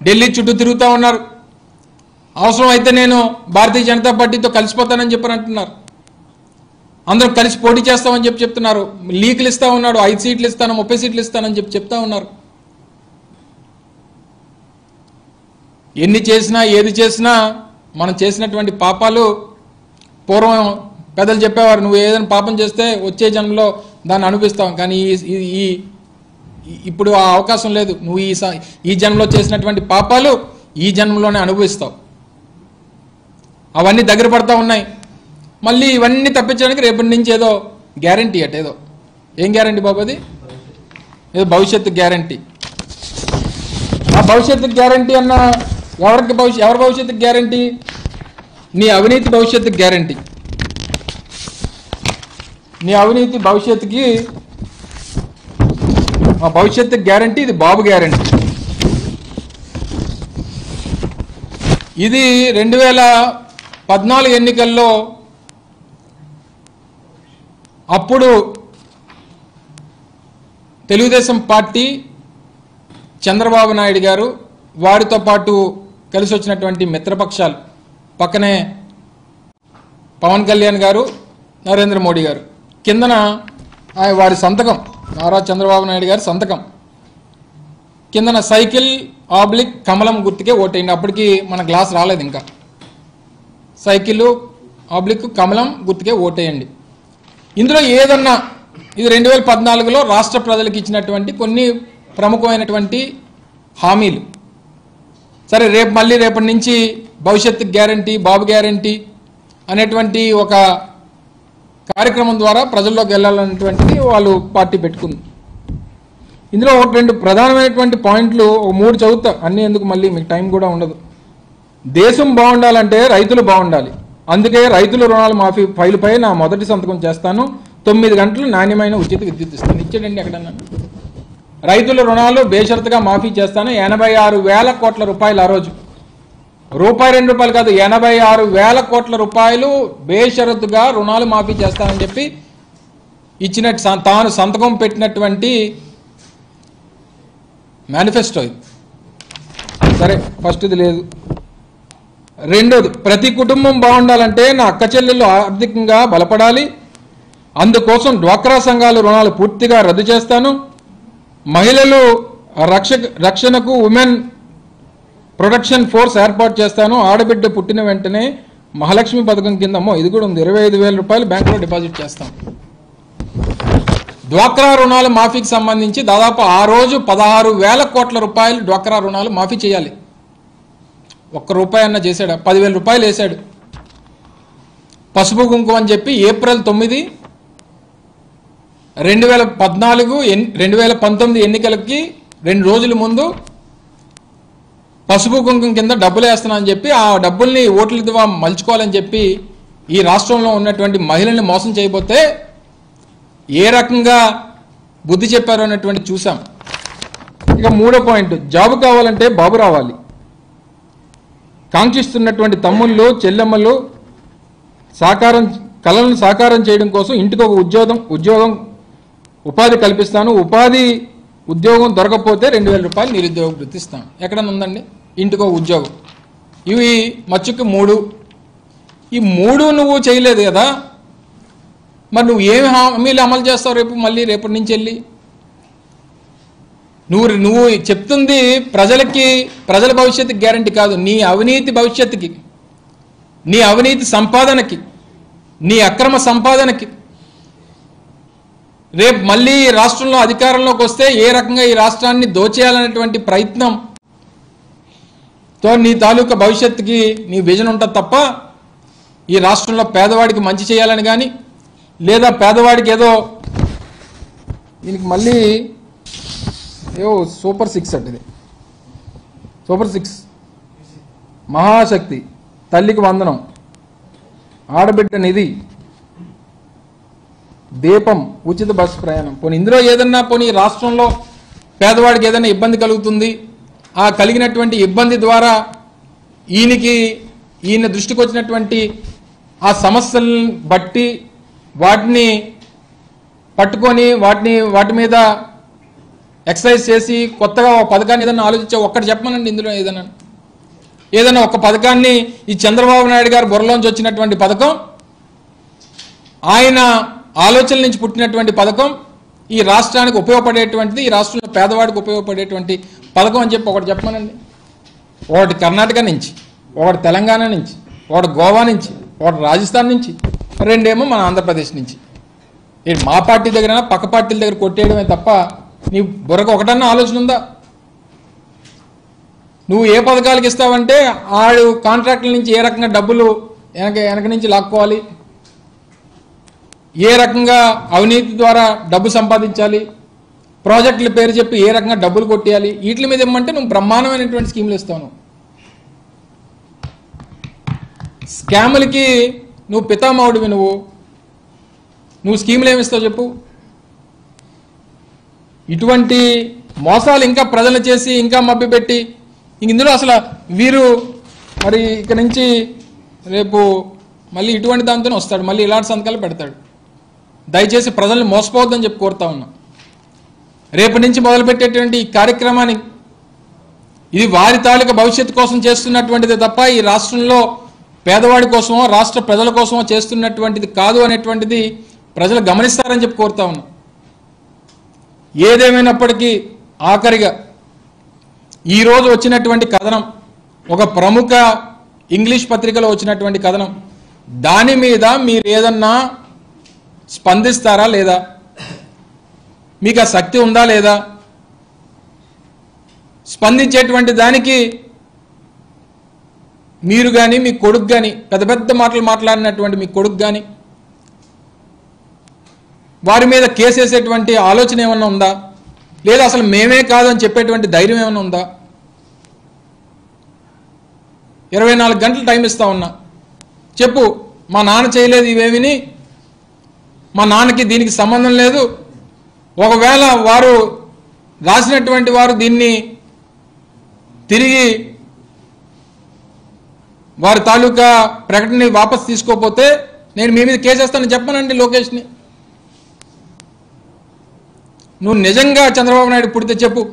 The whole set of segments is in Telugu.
ఢిల్లీ చుట్టూ తిరుగుతూ ఉన్నారు అవసరం అయితే నేను భారతీయ జనతా పార్టీతో కలిసిపోతానని చెప్పని అంటున్నారు అందరం కలిసి పోటీ చేస్తామని చెప్పి చెప్తున్నారు లీకులు ఇస్తా ఉన్నాడు ఐదు సీట్లు ఇస్తాను ముప్పై సీట్లు ఇస్తానని చెప్పి చెప్తా ఉన్నారు ఎన్ని చేసినా ఏది చేసినా మనం చేసినటువంటి పాపాలు పూర్వం పెద్దలు చెప్పేవారు నువ్వు ఏదైనా పాపం చేస్తే వచ్చే జన్మలో దాన్ని అనుభవిస్తావు కానీ ఈ ఈ- ఈ ఈ- ఇప్పుడు ఆ అవకాశం లేదు నువ్వు ఈ స- ఈ జన్మలో చేసినటువంటి పాపాలు ఈ జన్మలోనే అనుభవిస్తావు అవన్నీ దగ్గర పడతా ఉన్నాయి మళ్ళీ ఇవన్నీ తప్పించడానికి రేపటి నుంచి ఏదో గ్యారంటీ అట ఏదో ఏం గ్యారంటీ బాబు అది ఏదో భవిష్యత్తు గ్యారంటీ ఆ భవిష్యత్తు గ్యారంటీ అన్న ఎవరికి భవిష్య ఎవరి భవిష్యత్తు గ్యారంటీ నీ అవినీతి భవిష్యత్తు గ్యారంటీ నీ అవినీతి భవిష్యత్తుకి ఆ భవిష్యత్తు గ్యారంటీ ఇది బాబు గ్యారంటీ ఇది రెండు వేల పద్నాలుగు ఎన్నికల్లో అప్పుడు తెలుగుదేశం పార్టీ చంద్రబాబు నాయుడు గారు వారితో పాటు కలిసి వచ్చినటువంటి మిత్రపక్షాలు పక్కనే పవన్ కళ్యాణ్ గారు నరేంద్ర మోడీ గారు కిందన ఆయన వారి సంతకం నారా చంద్రబాబు నాయుడు గారి సంతకం కిందన సైకిల్ ఆబ్లిక్ కమలం గుర్తుకే ఓటేయండి అప్పటికి మన గ్లాస్ రాలేదు ఇంకా సైకిల్ ఆబ్లిక్ కమలం గుర్తుకే ఓటేయండి ఇందులో ఏదన్నా ఇది రెండు వేల పద్నాలుగులో రాష్ట్ర ప్రజలకు ఇచ్చినటువంటి కొన్ని ప్రముఖమైనటువంటి హామీలు సరే రేపు మళ్ళీ రేపటి నుంచి భవిష్యత్తు గ్యారంటీ బాబు గ్యారంటీ అనేటువంటి ఒక కార్యక్రమం ద్వారా ప్రజల్లోకి వెళ్ళాలనేటువంటిది వాళ్ళు పార్టీ పెట్టుకుంది ఇందులో ఒక రెండు ప్రధానమైనటువంటి పాయింట్లు ఒక మూడు చదువుతా అన్నీ ఎందుకు మళ్ళీ మీకు టైం కూడా ఉండదు దేశం బాగుండాలంటే రైతులు బాగుండాలి అందుకే రైతుల రుణాలు మాఫీ ఫైలుపై నా మొదటి సంతకం చేస్తాను తొమ్మిది గంటలు నాణ్యమైన ఉచిత విద్యుత్ ఇస్తాను ఇచ్చాడండి ఎక్కడన్నా రైతుల రుణాలు బేషరతుగా మాఫీ చేస్తాను ఎనభై ఆరు వేల కోట్ల రూపాయలు ఆ రోజు రూపాయి రెండు రూపాయలు కాదు ఎనభై ఆరు వేల కోట్ల రూపాయలు బేషరతుగా రుణాలు మాఫీ చేస్తానని చెప్పి ఇచ్చినట్టు స- తాను సంతకం పెట్టినటువంటి మేనిఫెస్టో ఇది సరే ఫస్ట్ ఇది లేదు రెండోది ప్రతి కుటుంబం బాగుండాలంటే నా అక్క చెల్లెళ్ళు ఆర్థికంగా బలపడాలి అందుకోసం డ్వాక్రా సంఘాల రుణాలు పూర్తిగా రద్దు చేస్తాను మహిళలు రక్ష రక్షణకు ఉమెన్ ప్రొటెక్షన్ ఫోర్స్ ఏర్పాటు చేస్తాను ఆడబిడ్డ పుట్టిన వెంటనే మహాలక్ష్మి పథకం కిందమ్మో ఇది కూడా ఉంది ఇరవై ఐదు వేల రూపాయలు బ్యాంకులో డిపాజిట్ చేస్తాం డ్వాక్రా రుణాల మాఫీకి సంబంధించి దాదాపు ఆ రోజు పదహారు వేల కోట్ల రూపాయలు డ్వాక్రా రుణాలు మాఫీ చేయాలి ఒక్క రూపాయి అన్న చేశాడు పదివేల రూపాయలు వేశాడు పసుపు కుంకుమ అని చెప్పి ఏప్రిల్ తొమ్మిది రెండు వేల పద్నాలుగు ఎన్ రెండు వేల పంతొమ్మిది ఎన్నికలకి రెండు రోజుల ముందు పసుపు కుంకుమ కింద డబ్బులు వేస్తున్నానని చెప్పి ఆ డబ్బుల్ని ఓట్ల ద్వారా మలుచుకోవాలని చెప్పి ఈ రాష్ట్రంలో ఉన్నటువంటి మహిళల్ని మోసం చేయబోతే ఏ రకంగా బుద్ధి చెప్పారు అన్నటువంటి చూసాం ఇక మూడో పాయింట్ జాబ్ కావాలంటే బాబు రావాలి కాంక్షిస్తున్నటువంటి తమ్ముళ్ళు చెల్లెమ్మలు సాకారం కళలను సాకారం చేయడం కోసం ఇంటికి ఒక ఉద్యోగం ఉద్యోగం ఉపాధి కల్పిస్తాను ఉపాధి ఉద్యోగం దొరకకపోతే రెండు వేల రూపాయలు నిరుద్యోగ వృత్తి ఇస్తాను ఎక్కడన్నా ఉందండి ఇంటికి ఒక ఉద్యోగం ఇవి మచ్చుకు మూడు ఈ మూడు నువ్వు చేయలేదు కదా మరి నువ్వు ఏమి హామీలు అమలు చేస్తావు రేపు మళ్ళీ రేపటి నుంచి వెళ్ళి నువ్వు నువ్వు చెప్తుంది ప్రజలకి ప్రజల భవిష్యత్తుకి గ్యారంటీ కాదు నీ అవినీతి భవిష్యత్తుకి నీ అవినీతి సంపాదనకి నీ అక్రమ సంపాదనకి రేపు మళ్ళీ ఈ రాష్ట్రంలో అధికారంలోకి వస్తే ఏ రకంగా ఈ రాష్ట్రాన్ని దోచేయాలనేటువంటి ప్రయత్నం తో నీ తాలూకా భవిష్యత్తుకి నీ విజన్ ఉంటుంది తప్ప ఈ రాష్ట్రంలో పేదవాడికి మంచి చేయాలని కానీ లేదా పేదవాడికి ఏదో దీనికి మళ్ళీ ఏవో సూపర్ సిక్స్ అంటే ఇది సూపర్ సిక్స్ మహాశక్తి తల్లికి వందనం ఆడబిడ్డ నిధి దీపం ఉచిత బస్సు ప్రయాణం పోనీ ఇందులో ఏదన్నా పోనీ ఈ రాష్ట్రంలో పేదవాడికి ఏదైనా ఇబ్బంది కలుగుతుంది ఆ కలిగినటువంటి ఇబ్బంది ద్వారా ఈయనకి ఈయన దృష్టికి వచ్చినటువంటి ఆ సమస్యలను బట్టి వాటిని పట్టుకొని వాటిని వాటి మీద ఎక్సర్సైజ్ చేసి కొత్తగా ఒక పథకాన్ని ఏదైనా ఆలోచించే ఒక్కటి చెప్పమనండి ఇందులో ఏదైనా ఏదైనా ఒక పథకాన్ని ఈ చంద్రబాబు నాయుడు గారు బుర్రలోంచి వచ్చినటువంటి పథకం ఆయన ఆలోచనల నుంచి పుట్టినటువంటి పథకం ఈ రాష్ట్రానికి ఉపయోగపడేటువంటిది ఈ రాష్ట్రంలో పేదవాడికి ఉపయోగపడేటువంటి పథకం అని చెప్పి ఒకటి చెప్పమనండి ఒకటి కర్ణాటక నుంచి ఒకటి తెలంగాణ నుంచి ఒకటి గోవా నుంచి ఒకటి రాజస్థాన్ నుంచి రెండేమో మన ఆంధ్రప్రదేశ్ నుంచి ఇది మా పార్టీ దగ్గర పక్క పార్టీల దగ్గర కొట్టేయడమే తప్ప నీ బుర్రకు ఒకటన్నా ఆలోచన ఉందా నువ్వు ఏ పథకాలకు ఇస్తావంటే ఆడు కాంట్రాక్టుల నుంచి ఏ రకంగా డబ్బులు వెనక వెనక నుంచి లాక్కోవాలి ఏ రకంగా అవినీతి ద్వారా డబ్బు సంపాదించాలి ప్రాజెక్టుల పేరు చెప్పి ఏ రకంగా డబ్బులు కొట్టేయాలి వీటి మీద ఇమ్మంటే నువ్వు బ్రహ్మాండమైనటువంటి స్కీములు ఇస్తావు నువ్వు. స్కాములకి నువ్వు పితామహుడివి నువ్వు నువ్వు స్కీములు ఏమి ఇస్తావు చెప్పు ఇటువంటి మోసాలు ఇంకా ప్రజలు చేసి ఇంకా మభ్యపెట్టి ఇంక ఇందులో అసలు వీరు మరి ఇక నుంచి రేపు మళ్ళీ ఇటువంటి దాంతోనే వస్తాడు మళ్ళీ ఇలాంటి సంతకాలు పెడతాడు దయచేసి ప్రజల్ని మోసపోవద్దని చెప్పి కోరుతా ఉన్నా రేపు నుంచి మొదలుపెట్టేటువంటి ఈ కార్యక్రమాన్ని ఇది వారి తాలూకా భవిష్యత్తు కోసం చేస్తున్నటువంటిది తప్ప ఈ రాష్ట్రంలో పేదవాడి కోసమో రాష్ట్ర ప్రజల కోసమో చేస్తున్నటువంటిది కాదు అనేటువంటిది ప్రజలు గమనిస్తారని చెప్పి కోరుతా ఉన్నా ఏదేమైనప్పటికీ ఆఖరిగా ఈరోజు వచ్చినటువంటి కథనం ఒక ప్రముఖ ఇంగ్లీష్ పత్రికలో వచ్చినటువంటి కథనం దాని మీద మీరు ఏదన్నా స్పందిస్తారా లేదా మీకు ఆ శక్తి ఉందా లేదా స్పందించేటువంటి దానికి మీరు కానీ మీ కొడుకు కానీ పెద్ద పెద్ద మాటలు మాట్లాడినటువంటి మీ కొడుకు కానీ వారి మీద కేసు వేసేటువంటి ఆలోచన ఏమన్నా ఉందా లేదా అసలు మేమే కాదని చెప్పేటువంటి ధైర్యం ఏమన్నా ఉందా ఇరవై నాలుగు గంటలు టైం ఇస్తా ఉన్నా చెప్పు మా నాన్న చేయలేదు ఇవేమిని మా నాన్నకి దీనికి సంబంధం లేదు ఒకవేళ వారు రాసినటువంటి వారు దీన్ని తిరిగి వారి తాలూకా ప్రకటనని వాపస్ తీసుకోకపోతే నేను మీ మీద కేసేస్తానని చెప్పనండి లోకేష్ని నువ్వు నిజంగా చంద్రబాబు నాయుడు పుడితే చెప్పు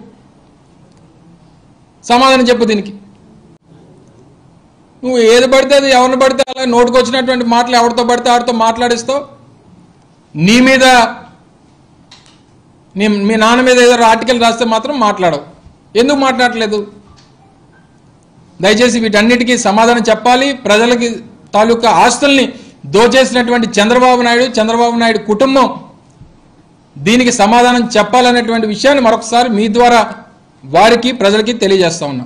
సమాధానం చెప్పు దీనికి నువ్వు ఏది పడితే అది ఎవరిని పడితే అలా నోటుకు వచ్చినటువంటి మాటలు ఎవరితో పడితే ఆడితో మాట్లాడిస్తావు నీ మీద నీ మీ నాన్న మీద ఏదో ఆర్టికల్ రాస్తే మాత్రం మాట్లాడవు ఎందుకు మాట్లాడలేదు దయచేసి వీటన్నిటికీ సమాధానం చెప్పాలి ప్రజలకి తాలూకా ఆస్తుల్ని దోచేసినటువంటి చంద్రబాబు నాయుడు చంద్రబాబు నాయుడు కుటుంబం దీనికి సమాధానం చెప్పాలనేటువంటి విషయాన్ని మరొకసారి మీ ద్వారా వారికి ప్రజలకి తెలియజేస్తా ఉన్నా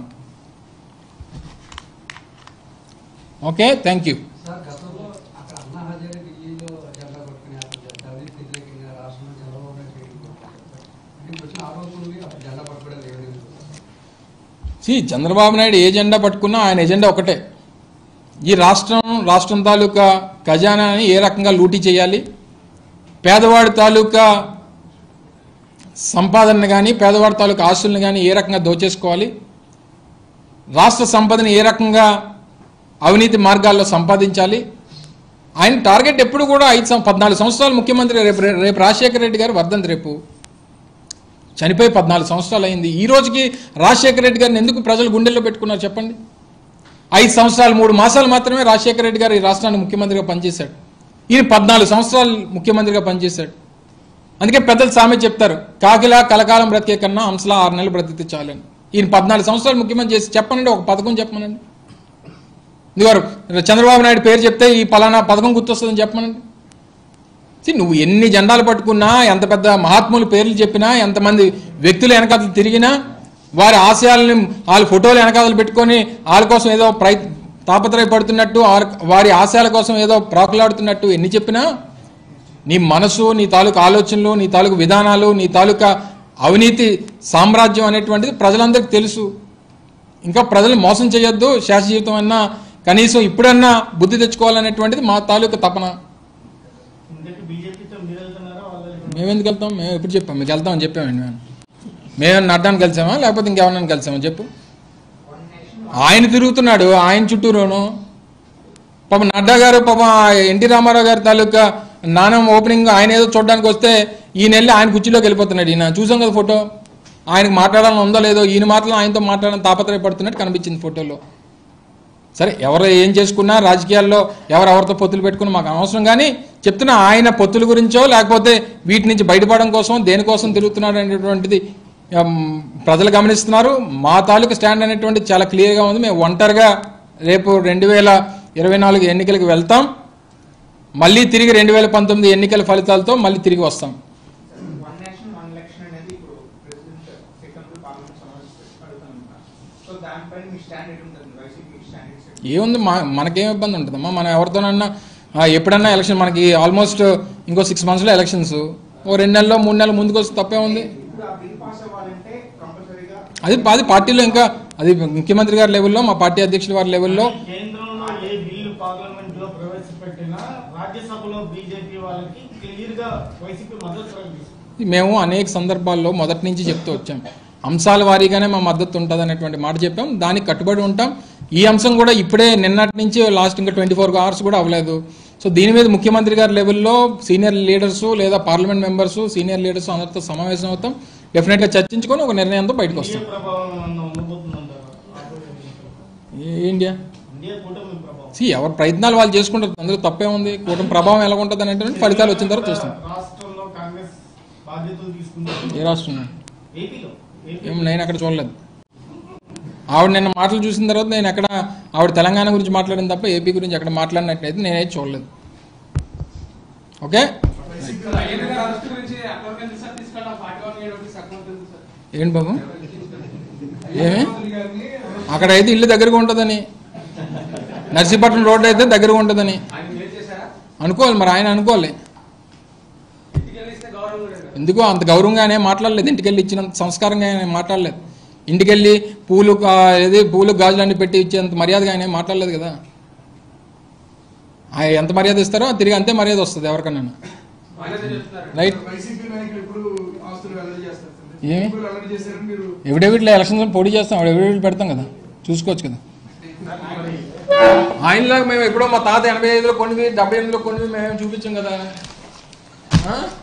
ఓకే థ్యాంక్ యూ సార్ గతంలో అక్కడ అన్నా హజారే ఢిల్లీలో జెండా పట్టుకుని యాత్ర చేస్తారు అవినీతి వ్యతిరేకంగా రాష్ట్రంలో చంద్రబాబు నాయుడు చేయడం కొట్టారు. అంటే ఇప్పుడు వచ్చిన ఆరోపణలు అప్పుడు జెండా పట్టుకోవడం లేదు సి చంద్రబాబు నాయుడు ఏ ఎజెండా పట్టుకున్నా ఆయన ఎజెండా ఒకటే ఈ రాష్ట్రం రాష్ట్రం తాలూకా ఖజానాని ఏ రకంగా లూటీ చేయాలి పేదవాడి తాలూకా సంపాదనని కానీ పేదవాడి తాలూకా ఆస్తుల్ని కానీ ఏ రకంగా దోచేసుకోవాలి రాష్ట్ర సంపదని ఏ రకంగా అవినీతి మార్గాల్లో సంపాదించాలి ఆయన టార్గెట్ ఎప్పుడు కూడా ఐదు సం- పద్నాలుగు సంవత్సరాలు ముఖ్యమంత్రి రేపు రేపు రాజశేఖర రెడ్డి గారు వర్ధంతి రేపు చనిపోయి పద్నాలుగు సంవత్సరాలు అయింది ఈ రోజుకి రాజశేఖర రెడ్డి గారిని ఎందుకు ప్రజలు గుండెల్లో పెట్టుకున్నారు చెప్పండి ఐదు సంవత్సరాలు మూడు మాసాలు మాత్రమే రాజశేఖర రెడ్డి గారు ఈ రాష్ట్రానికి ముఖ్యమంత్రిగా పనిచేశాడు ఈయన పద్నాలుగు సంవత్సరాలు ముఖ్యమంత్రిగా పనిచేశాడు అందుకే పెద్దలు సామెత చెప్తారు కాకిలా కలకాలం బ్రతికే కన్నా హంసలా ఆరు నెలలు బ్రతికితే చాలని ఈయన పద్నాలుగు సంవత్సరాలు ముఖ్యమంత్రి చేసి చెప్పనండి ఒక పథకం చెప్పమనండి ఇదివారు చంద్రబాబు నాయుడు పేరు చెప్తే ఈ పలానా పథకం గుర్తొస్తుందని చెప్పమనండి See, నువ్వు ఎన్ని జెండాలు పట్టుకున్నా ఎంత పెద్ద మహాత్ముల పేర్లు చెప్పినా ఎంతమంది వ్యక్తులు వెనకాతలు తిరిగినా వారి ఆశయాలని వాళ్ళ ఫోటోలు వెనకాతలు పెట్టుకొని వాళ్ళ కోసం ఏదో ప్రయ తాపత్రయపడుతున్నట్టు ఆర్- వారి ఆశయాల కోసం ఏదో ప్రాకులాడుతున్నట్టు ఎన్ని చెప్పినా నీ మనసు నీ తాలూకు ఆలోచనలు నీ తాలూకు విధానాలు నీ తాలూకా అవినీతి సామ్రాజ్యం అనేటువంటిది ప్రజలందరికీ తెలుసు ఇంకా ప్రజలు మోసం చేయొద్దు శాశ్వత జీవితం అన్నా కనీసం ఇప్పుడన్నా బుద్ధి తెచ్చుకోవాలనేటువంటిది మా తాలూకా తపన ఇంతకీ బీజేపీతో మీరు వెళ్తున్నారా వాళ్ళు మేము ఎందుకు వెళ్తాం మేము ఎప్పుడు చెప్పాం మీకు వెళ్తామని చెప్పామండి మేము మేము నడ్డానికి కలిసామా లేకపోతే ఇంకెవరన్నా కలిసామా చెప్పు ఆయన తిరుగుతున్నాడు ఆయన చుట్టూరును పాపం నడ్డా గారు పాపం ఆ ఎన్టీ రామారావు గారి తాలూకా నానం ఓపెనింగ్ ఆయన ఏదో చూడడానికి వస్తే ఈయన వెళ్ళి ఆయన కుర్చీలోకి వెళ్ళిపోతున్నాడు ఈయన చూసాం కదా ఫోటో ఆయనకు మాట్లాడాలని ఉందో లేదో ఈయన మాటలు ఆయనతో మాట్లాడాలని తాపత్రయపడుతున్నట్టు కనిపించింది ఫోటోలో సరే ఎవరు ఏం చేసుకున్నా రాజకీయాల్లో ఎవరెవరితో పొత్తులు పెట్టుకున్నా మాకు అనవసరం కానీ చెప్తున్నా ఆయన పొత్తుల గురించో లేకపోతే వీటి నుంచి బయటపడడం కోసం దేనికోసం తిరుగుతున్నాడు అనేటువంటిది ఉమ్, ప్రజలు గమనిస్తున్నారు మా తాలూకు స్టాండ్ అనేటువంటిది చాలా క్లియర్గా ఉంది మేము ఒంటరిగా రేపు రెండు వేల ఇరవై నాలుగు ఎన్నికలకు వెళ్తాం మళ్ళీ తిరిగి రెండు వేల పంతొమ్మిది ఎన్నికల ఫలితాలతో మళ్ళీ తిరిగి వస్తాం వన్ నేషన్ వన్ ఎలక్షన్ అనేది ఇప్పుడు ప్రెసిడెంట్ సెకండ్ పార్లమెంట్ సమావేశం అడుగుతున్నారు సో దానిపైన మీ స్టాండ్ ఎటు ఉంటుంది వైసీపీ స్టాండ్ ఎటు ఉంటుంది? ఏముంది మా మనకేం ఇబ్బంది ఉంటుందమ్మా మనం ఎవరితోనన్నా ఆ, ఎప్పుడన్నా ఎలక్షన్ మనకి ఆల్మోస్ట్ ఇంకో సిక్స్ మంత్స్లో ఎలక్షన్స్ ఓ రెండు నెలల్లో మూడు నెలల ముందుకు వస్తే తప్పే ఉంది ఇప్పుడు ఆ బిల్ పాస్ అవ్వాలంటే కంపల్సరీగా అది అది పార్టీలో ఇంకా అది ముఖ్యమంత్రి గారి లెవెల్లో మా పార్టీ అధ్యక్షుల వారి లెవెల్లో కేంద్రంలో ఏ బిల్లు పార్లమెంట్ లో ప్రవేశపెట్టినా రాజ్యసభలో బీజేపీ వాళ్ళకి క్లియర్ గా వైసీపీ మద్దతు ప్రకటిస్తుంది మేము అనేక సందర్భాల్లో మొదటి నుంచి చెప్తూ వచ్చాం అంశాల వారీగానే మా మద్దతు ఉంటుంది అనేటువంటి మాట చెప్పాం దానికి కట్టుబడి ఉంటాం ఈ అంశం కూడా ఇప్పుడే నిన్నటి నుంచి లాస్ట్ ఇంకా ట్వంటీ ఫోర్ అవర్స్ కూడా అవ్వలేదు సో దీని మీద ముఖ్యమంత్రి గారి లెవెల్లో సీనియర్ లీడర్స్ లేదా పార్లమెంట్ మెంబర్స్ సీనియర్ లీడర్స్ అందరితో సమావేశం అవుతాం డెఫినెట్గా చర్చించుకొని ఒక నిర్ణయంతో బయటకు ఇండియా వస్తాం ప్రభావం ఏమన్నా ఉండబోతుందంటారా రాబోయే ఎన్నికల్లో? ఏ- ఇండియా ఇండియా కూటమి ప్రభావం సి ఎవరి ప్రయత్నాలు వాళ్ళు చేసుకుంటారు అందులో తప్పే ఉంది కూటమి ప్రభావం ఎలా ఉంటుంది అనేటువంటి ఫలితాలు వచ్చిన తర్వాత చూస్తాం రాష్ట్రంలో కాంగ్రెస్ బాధ్యతలు తీసుకుంది ఏ రాష్ట్రం ఏపీలో ఏపీ ఏం నేను అక్కడ చూడలేదు ఆవిడ నిన్న మాటలు చూసిన తర్వాత నేను ఎక్కడ ఆవిడ తెలంగాణ గురించి మాట్లాడిన తప్ప ఏపీ గురించి ఎక్కడ మాట్లాడినట్లయితే నేనైతే చూడలేదు ఓకే ఏంటి బాబు ఏమి అక్కడైతే ఇల్లు దగ్గరగా ఉంటుందని నర్సీపట్నం రోడ్డు అయితే దగ్గరగా ఉంటుందని అనుకోవాలి మరి ఆయన అనుకోవాలి ఎందుకో అంత గౌరవంగా ఆయన ఏం మాట్లాడలేదు ఇంటికెళ్ళి ఇచ్చినంత సంస్కారంగా ఆయన ఏం మాట్లాడలేదు ఇంటికెళ్ళి పూలు ఆ, ఏది పూలు గాజులు అన్ని పెట్టి ఇచ్చేంత మర్యాదగా ఆయన ఏం మాట్లాడలేదు కదా ఆయన ఎంత మర్యాద ఇస్తారో తిరిగి అంతే మర్యాద వస్తుంది ఎవరికన్నా రైట్ వైసీపీ నాయకులు ఎప్పుడు ఆస్తులు వెల్లడి చేస్తారు సార్? ఏమి? ఎప్పుడు వెల్లడి చేశారని మీరు ఎవిడెవిట్లో ఎలక్షన్స్ పోటీ చేస్తాం ఎవిడెవిట్ పెడతాం కదా చూసుకోవచ్చు కదా ఆయనలాగా మేము ఎప్పుడో మా తాత ఎనభై ఐదులో కొనివి డెబ్బై ఎనిమిదిలో కొనివి మేమేం చూపించాం కదా ఆ?